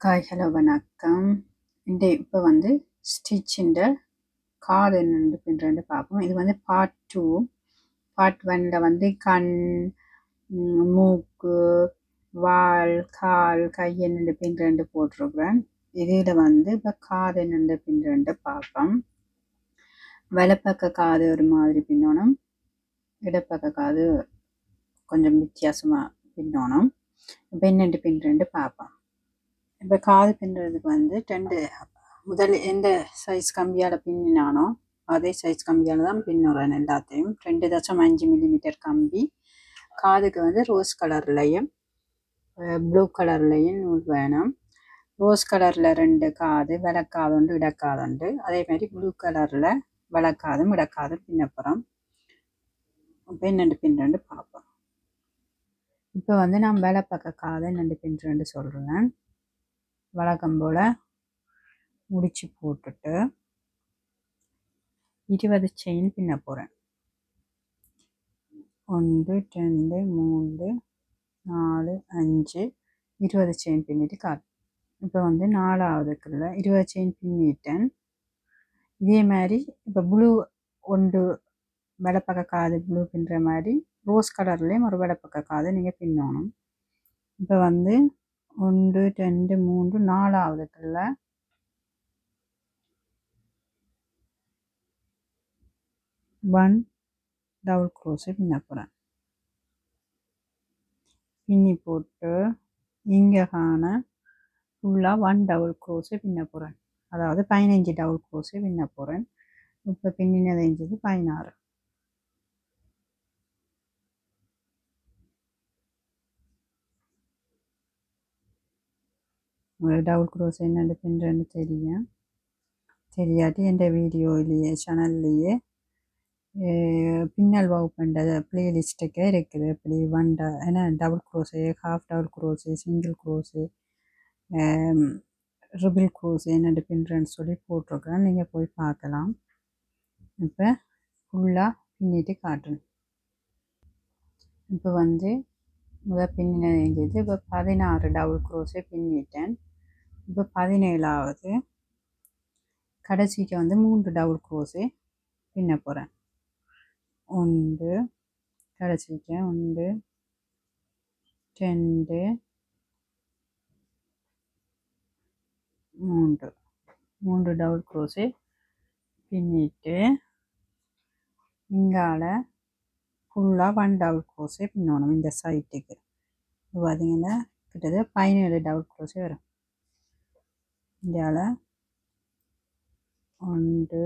hi hello வணக்கம் இந்த இப்போ வந்து ஸ்டிச்சின்ற காது என்னென்னு பின்னுறது பார்ப்போம் இது வந்து பார்ட் டூ பார்ட் ஒன்ல வந்து கண் ம், மூக்கு வால் கால் கை என்னென்னு பின்னுறது போட்டிருக்கிறேன் இதில் வந்து இப்போ காது என்னென்னு பின்னுறது பார்ப்போம் வலப்பக்க காது ஒரு மாதிரி பின்னணும் இடப்பக்க காது கொஞ்சம் வித்தியாசமாக பின்னணும் இப்போ என்னென்று பின்னுறது பார்ப்போம் இப்போ காது பின்னுறதுக்கு வந்து ரெண்டு முதல் எந்த சைஸ் கம்பியால் பின்னினானோ அதே சைஸ் கம்பியால் தான் பின்னுறேன் எல்லாத்தையும் ரெண்டு தசம் அஞ்சு மில்லிமீட்டர் கம்பி காதுக்கு வந்து ரோஸ் கலர்லையும் ப்ளூ கலர்லையும் நூல் வேணும் ரோஸ் கலரில் ரெண்டு காது விளக்காது உண்டு இடக்காது உண்டு அதே மாதிரி ப்ளூ கலரில் விளக்காதும் இடக்காதும் பின்னப்புறம் இப்போ என்னென்று பின்னுறது பார்ப்போம் இப்போ வந்து நான் வேலை பக்க காதை நண்டு பின்னுறேன்னு சொல்கிறேன் வழக்கம் போல் முடிச்சு போட்டுட்டு இருபது செயின் பின்ன போகிறேன் ஒன்று ரெண்டு மூணு நாலு அஞ்சு இருபது செயின் பின்னிட்டு காட்டு இப்போ வந்து நாலாவதுக்குள்ள இருபது செயின் பின்னிட்டேன் இதே மாதிரி இப்போ ப்ளூ ஒன்று வடப்பக்க காது ப்ளூ பின்னுற மாதிரி ரோஸ் கலர்லேயும் ஒரு வடப்பக்க காது நீங்கள் பின்னணும் இப்போ வந்து ஒன்று ரெண்டு மூன்று நாலாவதுக்குள்ள ஒன் டபுள் க்ரோஸு பின்ன போகிறேன் பின்னி போட்டு இங்கே காண ஃபுல்லாக ஒன் டபுள் க்ரோஸு பின்ன போகிறேன் அதாவது பதினஞ்சு டபுள் க்ரோஸு பின்ன போகிறேன் இப்போ பின்னினது செஞ்சது பதினாறு உங்களுக்கு டபுள் க்ரோஸ் என்னென்னு பின்னுறேன்னு தெரியும் தெரியாட்டி என் வீடியோலேயே சேனல்லையே பின்னல் வகுப்புன்ற பிளேலிஸ்ட்டுக்கே இருக்குது இப்படி ஒன் ட ஏன்னா double crochet half double crochet single crochet treble crochet என்னென்னு பின்னுறேன்னு சொல்லி போட்டிருக்கேன் நீங்கள் போய் பார்க்கலாம் இப்போ ஃபுல்லாக பின்னிட்டு காட்டுறேன் இப்போ வந்து முதல் பின்னினது இருந்தது இப்போ பதினாறு டபுள் க்ரோஸே பின்னிட்டேன் இப்போ பதினேழாவது கடைசிக்கு வந்து மூன்று டபுள் க்ரோஸே பின்ன போகிறேன் ஒன்று கடைசிக்கு ஒன்று ரெண்டு மூன்று மூன்று டபுள் க்ரோஸே பின்னிட்டு இங்கால ஃபுல்லாக ஒன் டபுள் க்ரோஸே பின்னணும் இந்த சைட்டுக்கு இப்போ பார்த்தீங்கன்னா கிட்டத்தட்ட பதினேழு டபுள் க்ரோஸே வரும் இந்தியால ஒன்று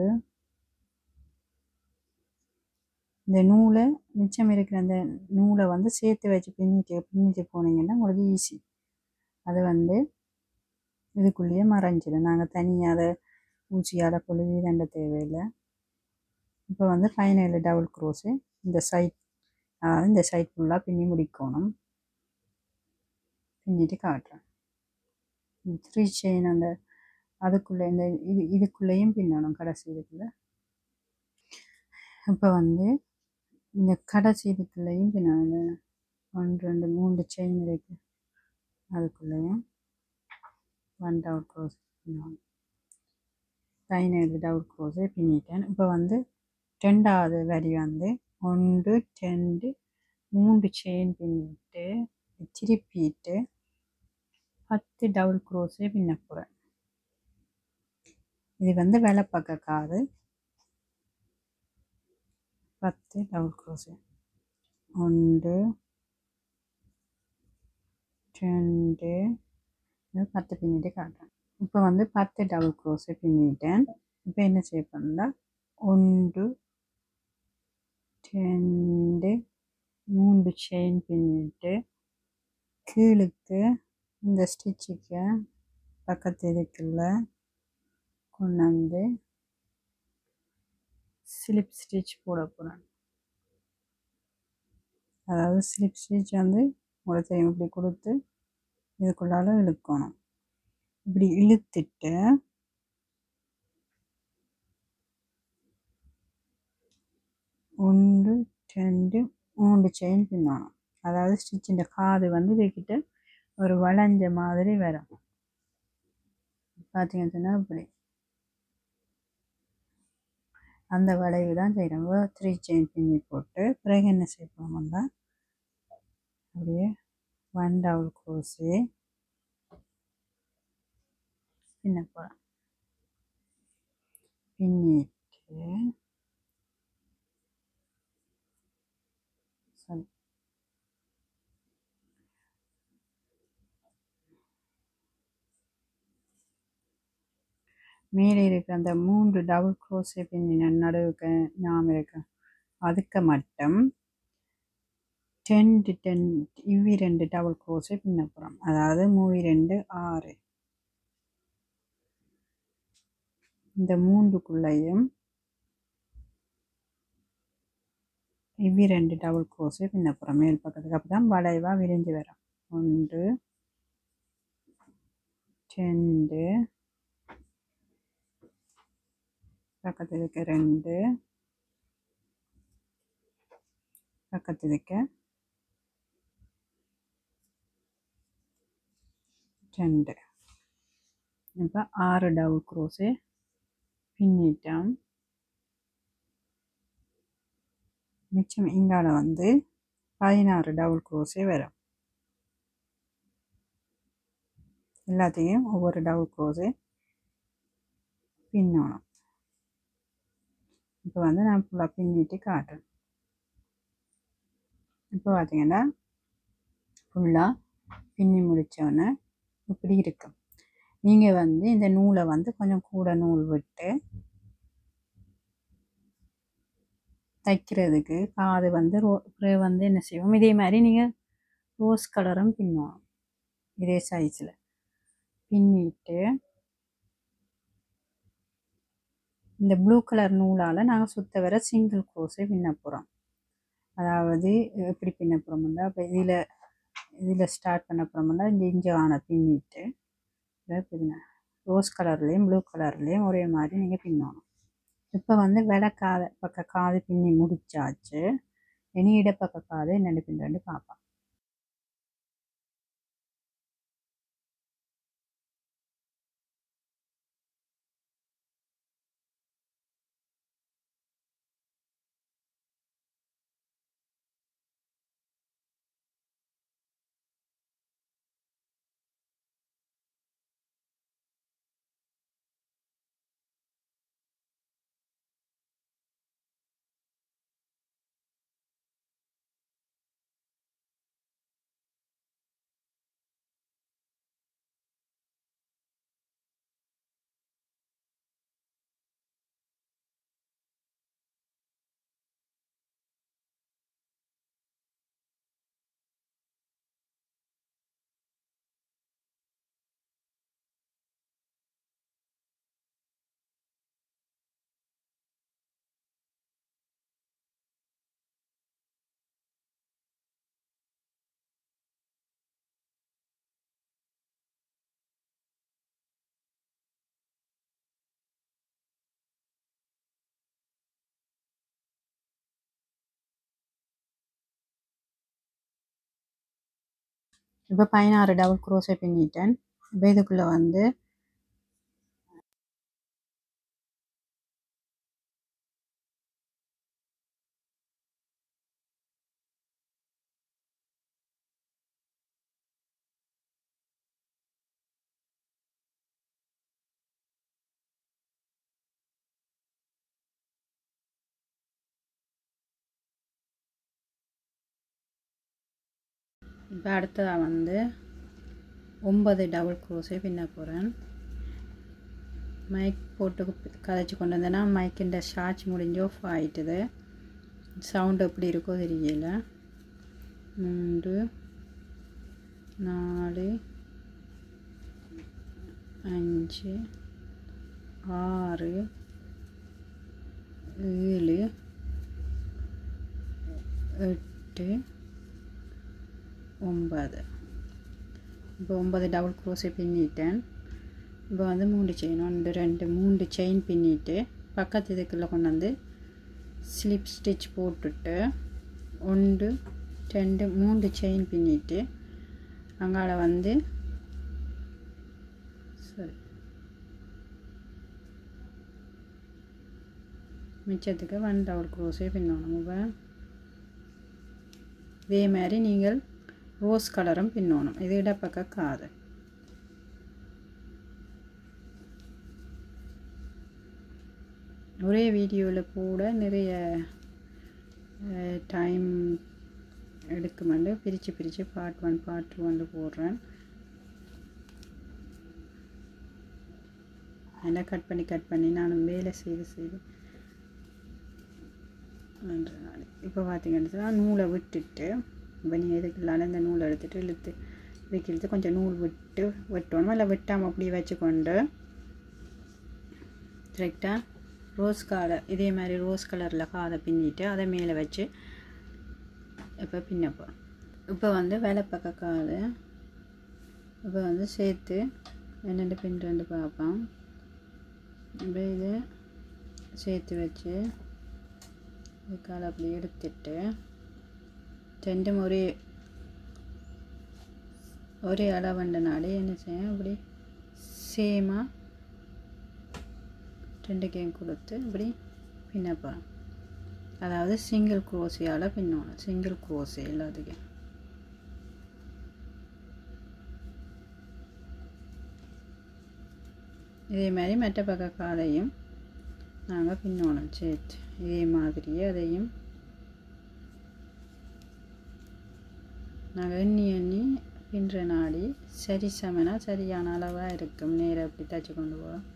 இந்த நூலை மிச்சம் இருக்கிற அந்த நூலை வந்து சேர்த்து வச்சு பின்னிட்டு பின்னிட்டு போனீங்கன்னா உங்களுக்கு ஈஸி அது வந்து இதுக்குள்ளேயே மறைஞ்சிடும் நாங்கள் தனியாக அதை ஊசியால் கொழுவி தண்ட தேவையில்லை இப்போ வந்து பதினேழு டபுள் க்ரோஸு இந்த சைட் அதாவது இந்த சைட் ஃபுல்லாக பின்னி முடிக்கணும் பின்னிட்டு காட்டுறேன் த்ரீ செயின் அந்த அதுக்குள்ளே இந்த இது இதுக்குள்ளேயும் பின்னணும் கடைசி இதுக்குள்ளே இப்போ வந்து இந்த கடைசி இதுக்குள்ளேயும் பின்னணும் இந்த ஒன்று ரெண்டு மூன்று செயின் இருக்கு அதுக்குள்ளேயும் ஒன் டவுட் க்ரோஸ் பின்னணும் பதினேழு டவுட் க்ரோஸே பின்னிட்டேன் இப்போ வந்து ரெண்டாவது வரி வந்து ஒன்று ரெண்டு மூன்று செயின் பின்னிட்டு திருப்பிட்டு பத்து டபுள் க்ரோஸே பின்ன போகிறேன் இது வந்து வெள்ளப்பக்க காது பத்து டபுள் க்ரோஸு ஒன்று ரெண்டு பத்து பின்னிட்டு காட்டுறேன் இப்போ வந்து பத்து டபுள் க்ரோஸு பின்னிட்டேன் இப்போ என்ன செய்ய பண்ணா ஒன்று ரெண்டு மூன்று செயின் பின்னிட்டு கீழுக்கு இந்த ஸ்டிச்சுக்கு பக்கத்து இதுக்குள்ள கொண்டு வந்து ஸ்லிப் ஸ்டிச் போட போகிறேன் அதாவது ஸ்லிப் ஸ்டிச் வந்து உங்களுக்கு தெரியும் இப்படி கொடுத்து இதுக்குள்ளால இழுக்கணும் இப்படி இழுத்துட்டு ஒன்று ரெண்டு மூன்று செயின் பின்னணும் அதாவது ஸ்டிச்சிൻ്റെ காது வந்து இதுக்கிட்ட ஒரு வளைஞ்ச மாதிரி வரும் பார்த்தீங்கன்னா இப்படி அந்த வளைவு தான் செய்கிறோம் த்ரீ செயின் பின்னி போட்டு பிறகு என்ன செய்வோம்னா அப்படியே ஒன் டபுள் க்ரோஸே பின்ன போகிறோம் பின்னிட்டு சரி மேலே இருக்கிற அந்த மூன்று டபுள் க்ரோஸே பின்னின நடுவுக்கு ஞாபகம் இருக்கு அதுக்கு மட்டும் டென்ட் டென் இவ்வி ரெண்டு டபுள் க்ரோஸே பின்ன போகிறோம் அதாவது மூவி ரெண்டு ஆறு இந்த மூன்றுக்குள்ளேயும் இவ்வி ரெண்டு டபுள் க்ரோஸே பின்ன போகிறோம் மேல் பக்கத்துக்கு அப்போ தான் வளைவாக விரிஞ்சு வரும் ஒன்று ரெண்டு பக்கத்தில் இருக்க ரெண்டு பக்கத்தில் இருக்க ரெண்டு இப்போ ஆறு டபுள் க்ரோஸு பின்னிட்டோம் மிச்சம் இங்கால வந்து பதினாறு டபுள் க்ரோஸே வரும் எல்லாத்தையும் ஒவ்வொரு டபுள் க்ரோஸு பின்னணும் இப்போ வந்து நான் ஃபுல்லாக பின்னிட்டு காட்டுறேன் இப்போ பார்த்தீங்கன்னா ஃபுல்லாக பின்னி முடித்தோன்னே இப்படி இருக்கும் நீங்கள் வந்து இந்த நூலை வந்து கொஞ்சம் கூட நூல் விட்டு தைக்கிறதுக்கு காது வந்து ரோ அப்புறம் வந்து என்ன செய்வோம் இதே மாதிரி நீங்கள் ரோஸ் கலரும் பின்னுவோம் இதே சைஸில் பின்னிட்டு இந்த ப்ளூ கலர் நூலால் நாங்கள் சுத்த வர சிங்கிள் க்ரோஸே பின்ன போகிறோம் அதாவது எப்படி பின்ன போகிறோம்னா இப்போ இதில் இதில் ஸ்டார்ட் பண்ண போகிறோம்னா இந்த இஞ்சி ஆனை பின்னிட்டு இதை பின்ன ரோஸ் கலர்லேயும் ப்ளூ கலர்லேயும் ஒரே மாதிரி நீங்கள் பின்னணும் இப்போ வந்து விளக்காத பக்க காது பின்னி முடிச்சாச்சு இனி இடப்பக்க காது என்னென்ன பின்னு பார்ப்போம் இப்போ பதினாறு டபுள் க்ரோஸை பின்னிட்டேன் இப்போ இதுக்குள்ளே வந்து இப்போ அடுத்ததாக வந்து ஒன்பது டபுள் க்ரோஸே பின்ன போகிறேன் மைக் போட்டு கதைச்சி கொண்டு வந்தேன்னா மைக்கின்ற ஷார்ஜ் முடிஞ்சு ஆஃப் ஆகிட்டுது சவுண்டு எப்படி இருக்கோ தெரியல மூன்று நாலு அஞ்சு ஆறு ஏழு எட்டு ஒன்பது இப்போ ஒன்பது டபுள் க்ரோஸை பின்னிட்டேன் இப்போ வந்து மூன்று செயின் ஒன்று ரெண்டு மூன்று செயின் பின்னிட்டு பக்கத்து இதுக்குள்ளே கொண்டு வந்து ஸ்லிப் ஸ்டிச் போட்டுட்டு ஒன்று ரெண்டு மூன்று செயின் பின்னிட்டு அங்கால வந்து சரி மிச்சத்துக்கு ஒன் டபுள் க்ரோஸே பின்னணும் இப்போ இதே மாதிரி நீங்கள் ரோஸ் கலரும் பின்னணும் இது இடப்பக்க காது ஒரே வீடியோவில் கூட நிறைய டைம் எடுக்குமெண்டு பிரித்து பிரித்து பார்ட் ஒன் பார்ட் டூ வந்து போடுறேன் எல்லாம் கட் பண்ணி கட் பண்ணி நானும் வேலை செய்து செய்து இப்போ பார்த்தீங்கன்னா நூலை விட்டுட்டு இப்போ நீங்கள் இதுக்குள்ளால இந்த நூலை எடுத்துகிட்டு இழுத்து வைக்கிறது கொஞ்சம் நூல் விட்டு வெட்டணும் இல்லை வெட்டாமல் அப்படியே வச்சுக்கொண்டு கரெக்டாக ரோஸ் காலை இதே மாதிரி ரோஸ் கலரில் காதை பின்னிட்டு அதை மேலே வச்சு இப்போ பின்ன போகிறோம் இப்போ வந்து வேலைப்பக்க காது இப்போ வந்து சேர்த்து என்னென்று பின்னுட்டு பார்ப்போம் இப்போ இது சேர்த்து வச்சு காலை அப்படி எடுத்துட்டு ரெண்டும் ஒரே ஒரே அளவுண்டனாலே என்ன செய்யும் அப்படி சேமாக ரெண்டு கேம் கொடுத்து இப்படி பின்ன போகிறோம் அதாவது சிங்கிள் குரோசியால் பின்னணும் சிங்கிள் குரோசி எல்லாத்துக்கும் இதே மாதிரி மற்ற பக்க காலையும் நாங்கள் பின்னோணும் சேர்த்து இதே மாதிரியே அதையும் நாங்கள் எண்ணி எண்ணி பின்ற நாடி சரி சமனா சரியான அளவாக இருக்கும் நேராக அப்படி தச்சு கொண்டு போகிறோம்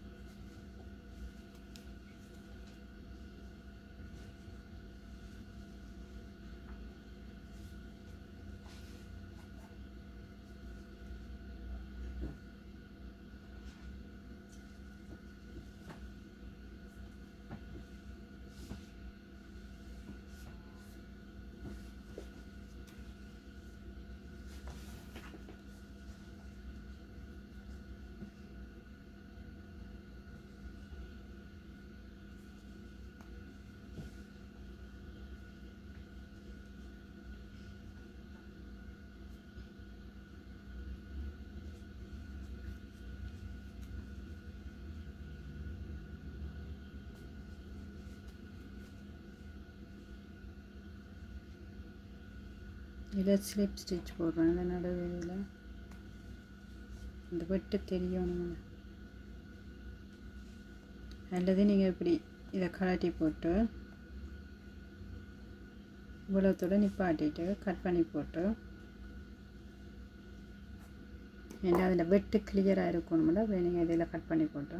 இதில் ஸ்லிப் ஸ்டிச் போடுறேன் இந்த நடுவில் இந்த வெட்டு தெரியணும் அல்லது நீங்கள் இப்படி இதை கலட்டி போட்டு இவ்வளோத்தோட நிப்பாட்டிட்டு கட் பண்ணி போட்டு ஏன்னா அதில் வெட்டு கிளியராக இருக்கணும்ல அப்படி நீங்கள் இதில் கட் பண்ணி போட்டு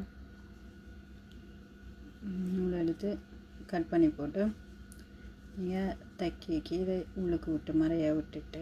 நூல் எடுத்து கட் பண்ணி போட்டு நீங்கள் தைக்கிக்கு இதை உள்ளுக்கு விட்டு மறைய விட்டுட்டு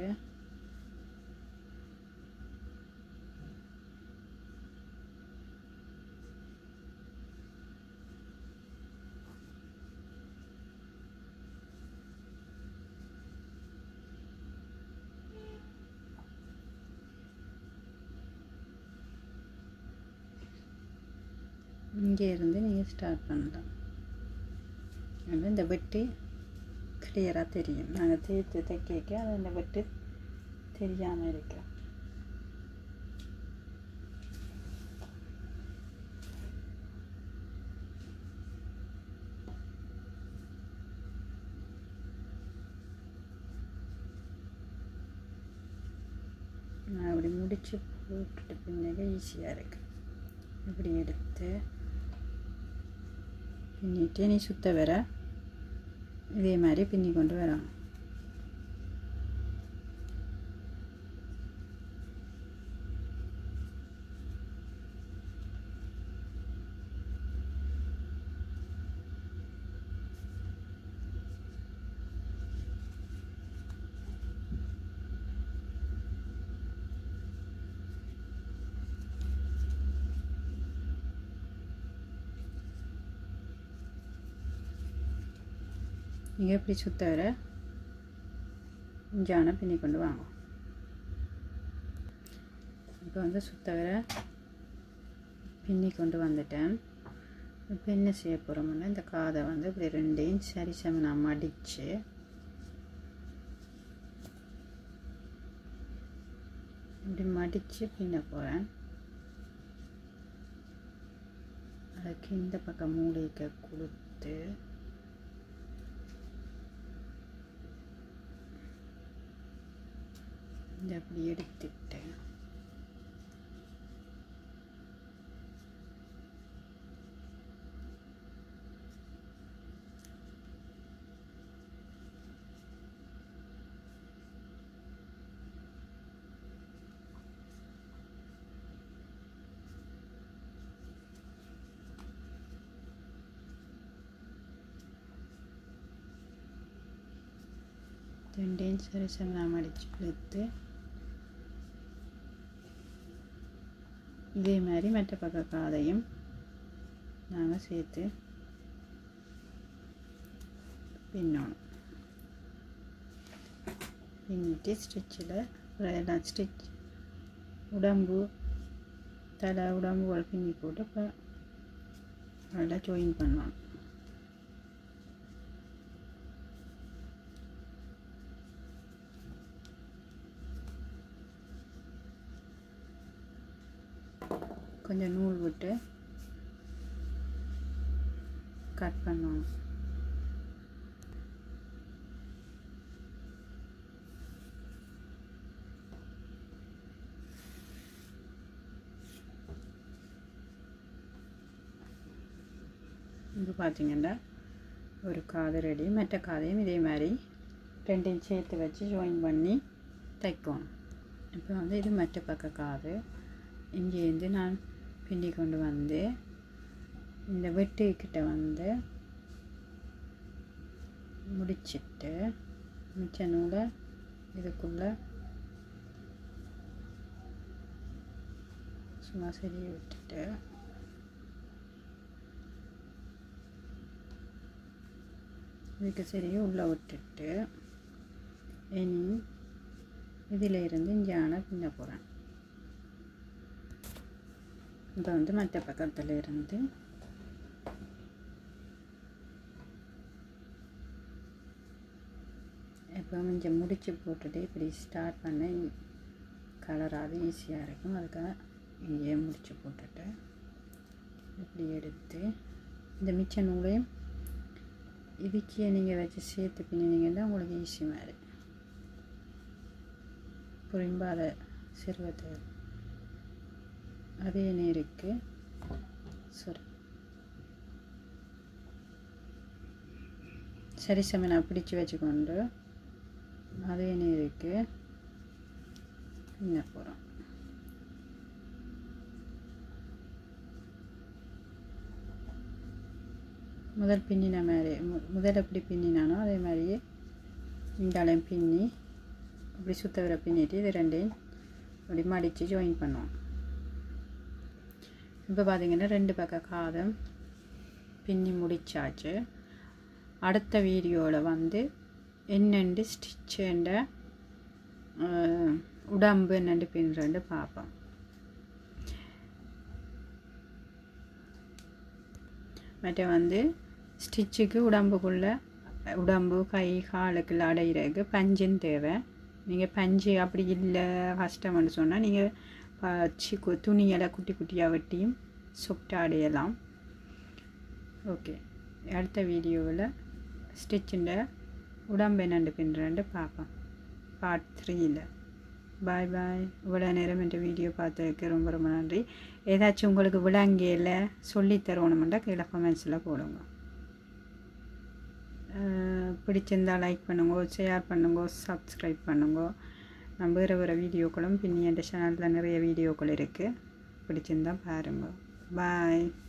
இங்கே இருந்து நீங்கள் ஸ்டார்ட் பண்ணலாம் அது இந்த வெட்டி கிளியராக தெரியும் நாங்கள் தேய்த்து தைக்க அது இந்த வெட்டு தெரியாமல் இருக்கும் நான் அப்படி முடித்து போட்டுட்டு பின்னாடி ஈஸியாக இருக்கு இப்படி எடுத்து பின்னிட்டு நீ சுத்த வர இதே மாதிரி பின்னி கொண்டு வரணும் நீங்கள் எப்படி சுத்த வர ஜானை பின்னி கொண்டு வாங்க இப்போ வந்து சுத்த வர பின்னி கொண்டு வந்துட்டேன் இப்போ என்ன செய்ய போகிறோம்னா இந்த காதை வந்து இப்படி ரெண்டையும் சரி சமனா மடித்து இப்படி மடித்து பின்ன போகிறேன் அதுக்கு இந்த பக்கம் மூளைக்க கொடுத்து இதை அப்படி எடுத்துட்டு ரெண்டையும் சரி சமம் அடிச்சு இழுத்து இதே மாதிரி மற்ற பக்க காதையும் நாங்கள் சேர்த்து பின்னணும் பின்னிட்டு ஸ்டிச்சில் எல்லாம் ஸ்டிச் உடம்பு தலை உடம்புகள் பின்னி போட்டு இப்போ அதில் ஜாயின் பண்ணணும் கொஞ்சம் நூல் விட்டு கட் பண்ணணும் இது பார்த்தீங்கன்னா ஒரு காது ரெடி மற்ற காதையும் இதே மாதிரி ரெண்டையும் சேர்த்து வச்சு ஜாயின் பண்ணி தைக்கணும் இப்போ வந்து இது மற்ற பக்க காது இங்கேருந்து நான் பின்னி கொண்டு வந்து இந்த வெட்டுக்கிட்ட வந்து முடிச்சிட்டு மிச்ச நூலை இதுக்குள்ளே சும்மா சரி விட்டுட்டு இதுக்கு சரியாக உள்ளே விட்டுட்டு இனி இதில் இருந்து இஞ்சான பின்ன போகிறேன் இப்போ வந்து மற்ற பக்கத்தில் இருந்து இப்போ கொஞ்சம் முடிச்சு போட்டுட்டு இப்படி ஸ்டார்ட் பண்ண கலராது ஈஸியாக இருக்கும் அதுக்காக இங்கேயே முடிச்சு போட்டுட்டு இப்படி எடுத்து இந்த மிச்ச நூலையும் இதுக்கே நீங்கள் வச்சு சேர்த்து பின்னினீங்கன்னா உங்களுக்கு ஈஸி மாதிரி புரிம்பாத சிறுவத்தை அதே நேருக்கு சரி சரி சமனா பிடிச்சு வச்சுக்கொண்டு அதே நேருக்கு பின்ன போகிறோம் முதல் பின்னின மாதிரி மு முதல் எப்படி பின்னினானோ அதே மாதிரியே இந்தாலையும் பின்னி அப்படி சுத்த வர பின்னிட்டு இது ரெண்டையும் அப்படி மடித்து ஜாயின் பண்ணுவோம் இப்போ பார்த்தீங்கன்னா ரெண்டு பக்கம் காதம் பின்னி முடிச்சாச்சு அடுத்த வீடியோவில் வந்து என்னென்று ஸ்டிச்சுன்ற உடம்பு என்னென்று பின்னுறேன்னு பார்ப்போம் மற்ற வந்து ஸ்டிச்சுக்கு உடம்புக்குள்ளே உடம்பு கை காலுக்குள்ள அடையிறதுக்கு பஞ்சுன்னு தேவை நீங்கள் பஞ்சு அப்படி இல்லை கஷ்டம்னு சொன்னால் நீங்கள் சி துணியெல்லாம் குட்டி குட்டியாக வெட்டியும் சொப்டாக அடையலாம் ஓகே அடுத்த வீடியோவில் ஸ்டிச்சுண்ட உடம்பு என்னண்டு பின்னுறேன்ட்டு பார்ப்போம் பார்ட் த்ரீயில் பாய் பாய் இவ்வளோ நேரம் இந்த வீடியோ பார்த்ததுக்கு ரொம்ப ரொம்ப நன்றி ஏதாச்சும் உங்களுக்கு விளங்கியில் சொல்லி தரணுமெண்டா கீழே கமெண்ட்ஸில் போடுங்க பிடிச்சிருந்தா லைக் பண்ணுங்க ஷேர் பண்ணுங்க சப்ஸ்கிரைப் பண்ணுங்க நம்ம வேறு வேறு வீடியோக்களும் பின்னி என் சேனலில் நிறைய வீடியோக்கள் இருக்குது பிடிச்சிருந்தா பாருங்க பாய்